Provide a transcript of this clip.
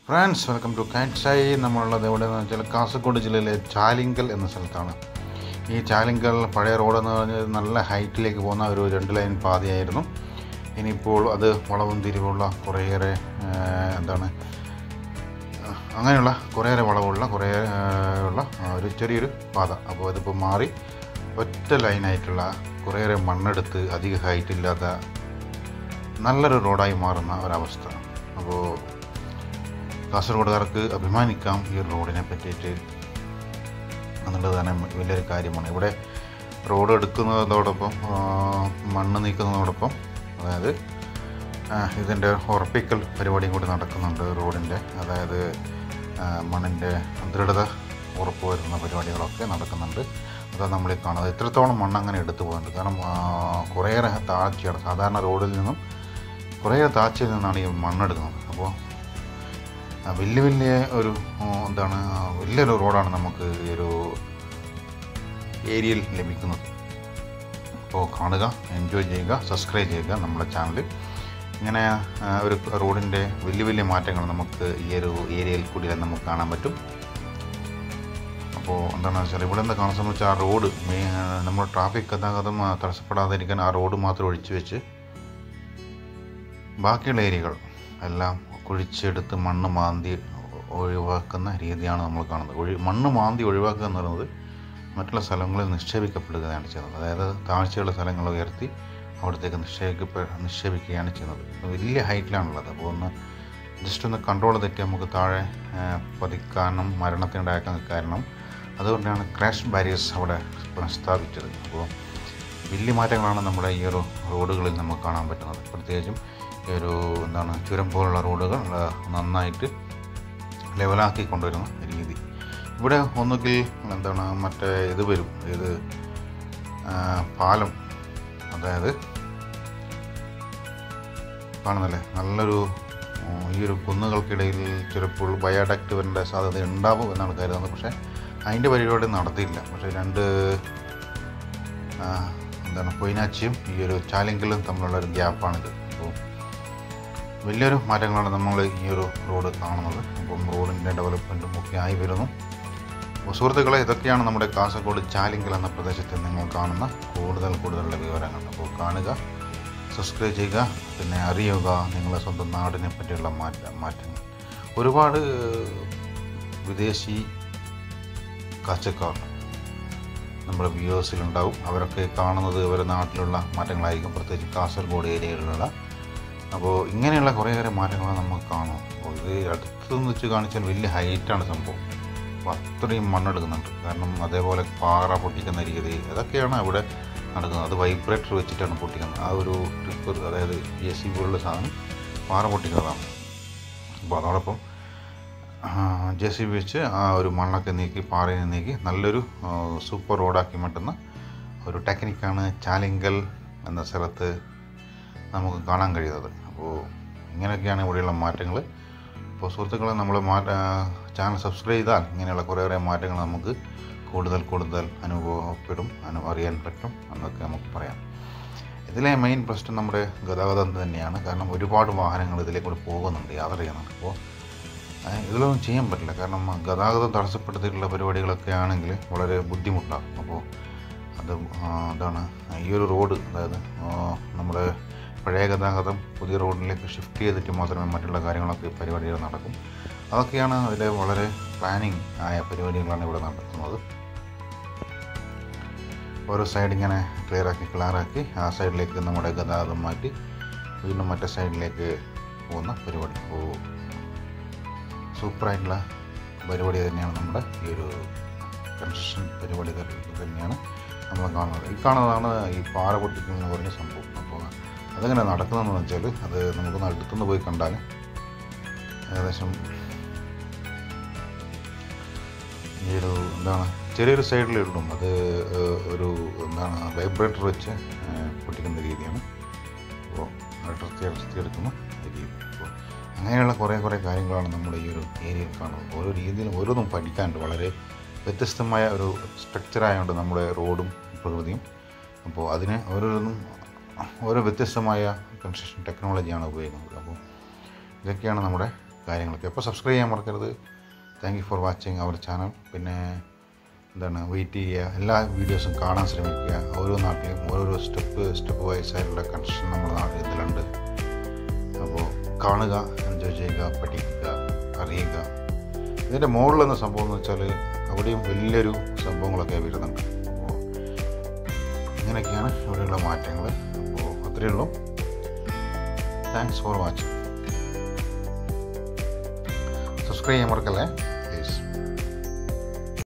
France welcome to കാറ്റ്സായി നമ്മളുള്ളത് എവിടെയെന്ന് വെച്ചാൽ കാസർഗോഡ് ജില്ലയിലെ ചാലിങ്കൽ എന്ന സ്ഥലത്താണ് ഈ ചാലിങ്കൽ പഴയ റോഡെന്ന് പറഞ്ഞാൽ നല്ല ഹൈറ്റിലേക്ക് പോകുന്ന ഒരു രണ്ട് ലൈൻ പാതയായിരുന്നു ഇനിയിപ്പോൾ അത് വളവും തിരിവുള്ള കുറേയേറെ ആ, എന്താണ് അങ്ങനെയുള്ള കുറേയേറെ വളവുള്ള കുറേ ആ, ഉള്ള ആ, ഒരു ചെറിയൊരു പാത അപ്പോൾ അതിപ്പോൾ മാറി ഒറ്റ ലൈനായിട്ടുള്ള കുറേയേറെ മണ്ണെടുത്ത് അധിക ഹൈറ്റ് ഇല്ലാത്ത നല്ലൊരു റോഡായി മാറുന്ന ഒരവസ്ഥ അപ്പോൾ കാസർഗോഡുകാർക്ക് അഭിമാനിക്കാം ഈ റോഡിനെ പറ്റിയിട്ട് എന്നുള്ളത് തന്നെ വലിയൊരു കാര്യമാണ് ഇവിടെ റോഡ് എടുക്കുന്നതോടൊപ്പം ആ, മണ്ണ് നീക്കുന്നതോടൊപ്പം അതായത് ആ, ഇതിൻ്റെ ഉറപ്പിക്കൽ പരിപാടിയും കൂടി നടക്കുന്നുണ്ട് റോഡിൻ്റെ അതായത് ആ, മണ്ണിൻ്റെ ദൃഢത ഉറപ്പ് വരുന്ന പരിപാടികളൊക്കെ നടക്കുന്നുണ്ട് അതാണ് നമ്മൾ ഈ കാണുന്നത് ഇത്രത്തോളം മണ്ണ് അങ്ങനെ എടുത്തു പോകുന്നുണ്ട് കാരണം ആ, കുറേയേറെ താഴ്ചയാണ് സാധാരണ റോഡിൽ നിന്നും കുറേയേറെ താഴ്ചയിൽ നിന്നാണ് ഈ മണ്ണെടുക്കുന്നത് അപ്പോൾ ആ, വലിയ വലിയ ഒരു ആ, എന്താണ് ആ, വലിയൊരു റോഡാണ് നമുക്ക് ഈ ഒരു ഏരിയയിൽ ലഭിക്കുന്നത് അപ്പോൾ കാണുക എൻജോയ് ചെയ്യുക സബ്സ്ക്രൈബ് ചെയ്യുക നമ്മുടെ ചാനൽ ഇങ്ങനെ ആ, ഒരു റോഡിൻ്റെ വലിയ വലിയ മാറ്റങ്ങൾ നമുക്ക് ഈ ഒരു ഏരിയയിൽ കൂടി നമുക്ക് കാണാൻ പറ്റും അപ്പോൾ എന്താണെന്ന് വെച്ചാൽ ഇവിടെ എന്താ കാണാൻ സംബന്ധിച്ച് ആ റോഡ് മെയിൻ നമ്മൾ ട്രാഫിക് ഗതാഗതം ആ, തടസ്സപ്പെടാതിരിക്കാൻ ആ റോഡ് മാത്രം ഒഴിച്ചു വെച്ച് ബാക്കിയുള്ള ഏരിയകൾ എല്ലാം കുഴിച്ചെടുത്ത് മണ്ണ് മാന്തി ഒഴിവാക്കുന്ന രീതിയാണ് നമ്മൾ കാണുന്നത് ഒഴി മണ്ണ് മാന്തി ഒഴിവാക്കുക എന്ന് പറയുന്നത് മറ്റുള്ള സ്ഥലങ്ങളിൽ നിക്ഷേപിക്കപ്പെടുകയാണ് ചെയ്യുന്നത് അതായത് താഴ്ചയുള്ള സ്ഥലങ്ങൾ ഉയർത്തി അവിടത്തേക്ക് നിക്ഷേപിക്കപ്പെ നിക്ഷേപിക്കുകയാണ് ചെയ്യുന്നത് അപ്പോൾ വലിയ ഹൈറ്റിലാണുള്ളത് അപ്പോൾ ഒന്ന് ജസ്റ്റ് ഒന്ന് കൺട്രോൾ തെറ്റി നമുക്ക് താഴെ ആ, പതിക്കാനും മരണത്തിനുണ്ടാക്കാൻ കാരണം അതുകൊണ്ടാണ് ക്രാഷ് ബാരിയേഴ്സ് അവിടെ പുനഃസ്ഥാപിച്ചത് അപ്പോൾ വലിയ മാറ്റങ്ങളാണ് നമ്മുടെ ഈ ഒരു റോഡുകളിൽ നമുക്ക് കാണാൻ പറ്റുന്നത് പ്രത്യേകിച്ചും ഈ ഒരു എന്താണ് ചുരം പോലുള്ള റോഡുകൾ ആ, നന്നായിട്ട് ലെവലാക്കി കൊണ്ടുവരുന്ന രീതി ഇവിടെ ഒന്നുകിൽ എന്താണ് മറ്റേ ഇത് വരും ഇത് ആ, പാലം അതായത് കാണുന്നില്ലേ നല്ലൊരു ഉം, ഈ ഒരു കുന്നുകൾക്കിടയിൽ ചിലപ്പോൾ ബയോഡക്റ്റ് വരേണ്ട സാധ്യത ഉണ്ടാവും എന്നാണ് കരുതുന്നത് പക്ഷേ അതിൻ്റെ പരിപാടി നടത്തിയില്ല പക്ഷേ രണ്ട് ആ, എന്താണ് പൊയിനാച്ചിയും ഈ ഒരു ചാലിങ്കലും തമ്മിലുള്ള ഒരു ഗ്യാപ്പാണിത് അപ്പോൾ വലിയൊരു മാറ്റങ്ങളാണ് നമ്മൾ ഈ ഒരു റോഡ് കാണുന്നത് അപ്പം റോഡിൻ്റെ ഡെവലപ്മെൻറ്റും ഒക്കെ ആയി വരുന്നു അപ്പോൾ സുഹൃത്തുക്കളെ ഇതൊക്കെയാണ് നമ്മുടെ കാസർഗോഡ് ചാലിങ്കൽ എന്ന പ്രദേശത്ത് നിങ്ങൾ കാണുന്ന കൂടുതൽ കൂടുതലുള്ള വിവരങ്ങൾ അപ്പോൾ കാണുക സബ്സ്ക്രൈബ് ചെയ്യുക പിന്നെ അറിയുക നിങ്ങളുടെ സ്വന്തം നാടിനെ പറ്റിയുള്ള മാറ്റ മാറ്റങ്ങൾ ഒരുപാട് വിദേശി കാഴ്ചക്കാർ നമ്മുടെ വ്യൂവേഴ്സിലുണ്ടാവും അവരൊക്കെ കാണുന്നത് അവരുടെ നാട്ടിലുള്ള മാറ്റങ്ങളായിരിക്കും പ്രത്യേകിച്ച് കാസർഗോഡ് ഏരിയയിലുള്ള അപ്പോൾ ഇങ്ങനെയുള്ള കുറേയേറെ മാറ്റങ്ങൾ നമുക്ക് കാണും അപ്പോൾ ഇത് അടുത്തുനിന്ന് വെച്ച് കാണിച്ചാൽ വലിയ ഹൈറ്റാണ് സംഭവം അപ്പോൾ അത്രയും മണ്ണെടുക്കുന്നുണ്ട് കാരണം അതേപോലെ പാറ പൊട്ടിക്കുന്ന രീതി അതൊക്കെയാണ് അവിടെ നടക്കുന്നത് അത് വൈബ്രേറ്റർ വെച്ചിട്ടാണ് പൊട്ടിക്കുന്നത് ആ ഒരു ട്രിപ്പ് അതായത് ജെ സി പോലുള്ള സാധനം പാറ പൊട്ടിക്കുന്നതാണ് അപ്പോൾ അതോടൊപ്പം ജെ സി ബി വെച്ച് ആ ഒരു മണ്ണൊക്കെ നീക്കി പാറയെ നീക്കി നല്ലൊരു ആ, സൂപ്പർ റോഡാക്കി മാറ്റുന്ന ഒരു ടെക്നിക്കാണ് ചാലിങ്കൽ എന്ന സ്ഥലത്ത് നമുക്ക് കാണാൻ കഴിയുന്നത് അപ്പോൾ ഇങ്ങനെയൊക്കെയാണ് ഇവിടെയുള്ള മാറ്റങ്ങൾ അപ്പോൾ സുഹൃത്തുക്കളെ നമ്മൾ മാറ്റ ചാനൽ സബ്സ്ക്രൈബ് ചെയ്താൽ ഇങ്ങനെയുള്ള കുറേയേറെ മാറ്റങ്ങൾ നമുക്ക് കൂടുതൽ കൂടുതൽ അനുഭവപ്പെടും അനു അറിയാൻ പറ്റും എന്നൊക്കെ നമുക്ക് പറയാം ഇതിലെ മെയിൻ പ്രശ്നം നമ്മുടെ ഗതാഗതം തന്നെയാണ് കാരണം ഒരുപാട് വാഹനങ്ങൾ ഇതിലെ കൂടി പോകുന്നുണ്ട് യാത്ര ചെയ്യുന്നുണ്ട് അപ്പോൾ ഏഹ് ഇതിലൊന്നും ചെയ്യാൻ പറ്റില്ല കാരണം ഗതാഗതം തടസ്സപ്പെടുത്തിയിട്ടുള്ള പരിപാടികളൊക്കെ ആണെങ്കിൽ വളരെ ബുദ്ധിമുട്ടാണ് അപ്പോൾ അത് ആ, എന്താണ് ഈ ഒരു റോഡ് അതായത് ആ, നമ്മുടെ പഴയ ഗതാഗതം പുതിയ റോഡിലേക്ക് ഷിഫ്റ്റ് ചെയ്തിട്ട് മാത്രമേ മറ്റുള്ള കാര്യങ്ങളൊക്കെ പരിപാടികൾ നടക്കും അതൊക്കെയാണ് അതിലെ വളരെ പ്ലാനിങ് ആയ പരിപാടികളാണ് ഇവിടെ നടത്തുന്നത് ഓരോ സൈഡ് ഇങ്ങനെ ക്ലിയറാക്കി ക്ലിയറാക്കി ആ സൈഡിലേക്ക് നമ്മുടെ ഗതാഗതം മാറ്റി വീണ്ടും മറ്റേ സൈഡിലേക്ക് പോകുന്ന പരിപാടി അപ്പോൾ സൂപ്പറായിട്ടുള്ള പരിപാടി തന്നെയാണ് നമ്മുടെ ഈ ഒരു കൺസ്ട്രക്ഷൻ പരിപാടി ത- തന്നെയാണ് നമ്മൾ കാണുന്നത് ഈ കാണുന്നതാണ് ഈ പാറ പൊട്ടിക്കൽ എന്ന് പറഞ്ഞ സംഭവം അപ്പോൾ അതെങ്ങനെ നടക്കുന്നതെന്ന് വെച്ചാൽ അത് നമുക്കൊന്ന് അടുത്തുനിന്ന് പോയി കണ്ടാൽ ഏകദേശം ഈ ഒരു എന്താണ് ചെറിയൊരു സൈഡിൽ ഇടും അത് ഏഹ്, ഒരു എന്താണ് വൈബ്രേറ്റർ വെച്ച് ഏഹ്, പൊട്ടിക്കുന്ന രീതിയാണ് അപ്പോൾ അടർത്തി അടർത്തി എടുക്കുന്ന രീതി അപ്പോൾ അങ്ങനെയുള്ള കുറേ കുറേ കാര്യങ്ങളാണ് നമ്മുടെ ഈ ഒരു ഏരിയയിൽ കാണുന്നത് ഓരോ രീതിയിലും ഓരോന്നും പഠിക്കാനുണ്ട് വളരെ വ്യത്യസ്തമായ ഒരു സ്ട്രക്ചറായതുകൊണ്ട് നമ്മുടെ റോഡും പ്രകൃതിയും അപ്പോൾ അതിന് ഓരോന്നും ഓരോ വ്യത്യസ്തമായ കൺസ്ട്രക്ഷൻ ടെക്നോളജിയാണ് ഉപയോഗിക്കുന്നത് അപ്പോൾ ഇതൊക്കെയാണ് നമ്മുടെ കാര്യങ്ങളൊക്കെ അപ്പോൾ സബ്സ്ക്രൈബ് ചെയ്യാൻ മറക്കരുത് താങ്ക് യു ഫോർ വാച്ചിങ് അവർ ചാനൽ പിന്നെ എന്താണ് വെയിറ്റ് ചെയ്യുക എല്ലാ വീഡിയോസും കാണാൻ ശ്രമിക്കുക ഓരോ നാട്ടിലും ഓരോരോ സ്റ്റെപ്പ് സ്റ്റെപ്പ് വൈസ് ആയിട്ടുള്ള കൺസ്ട്രക്ഷൻ നമ്മുടെ നാട്ടിൽ ഇതിലുണ്ട് അപ്പോൾ കാണുക എൻജോയ് ചെയ്യുക പഠിക്കുക അറിയുക ഇതിൻ്റെ മുകളിലെന്ന സംഭവം എന്ന് വെച്ചാൽ അവിടെയും വലിയൊരു സംഭവങ്ങളൊക്കെ വരുന്നുണ്ട് അപ്പോൾ ഇങ്ങനെയൊക്കെയാണ് ഇവിടെയുള്ള മാറ്റങ്ങൾ അപ്പോൾ അത്രയേ ഉള്ളൂ താങ്ക്സ് ഫോർ വാച്ചിങ് സബ്സ്ക്രൈബ് ചെയ്യാൻ മറക്കല്ലേ